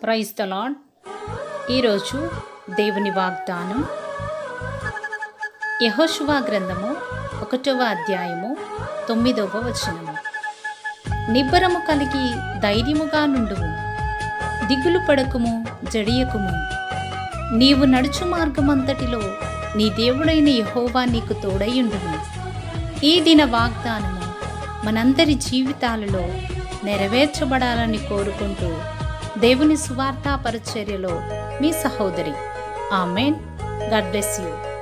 praise the lord ఈరోజు దేవుని వాగ్దానం యహోశువా గ్రంథము ఒకటవ అధ్యాయము తొమ్మిదవ వచనము నిబ్బరము కలిగి ధైర్యముగా నుండుము దిగులు పడకుము జడియకుము నీవు నడుచు మార్గమంతటిలో నీ దేవుడైన యహోవా నీకు తోడయుండును ఈ దిన వాగ్దానము మనందరి జీవితాలలో నెరవేర్చబడాలని కోరుకుంటూ దేవుని సువార్తా పరిచర్యలో మీ సహోదరి ఆమెన్ గాడ్ బ్లెస్ యూ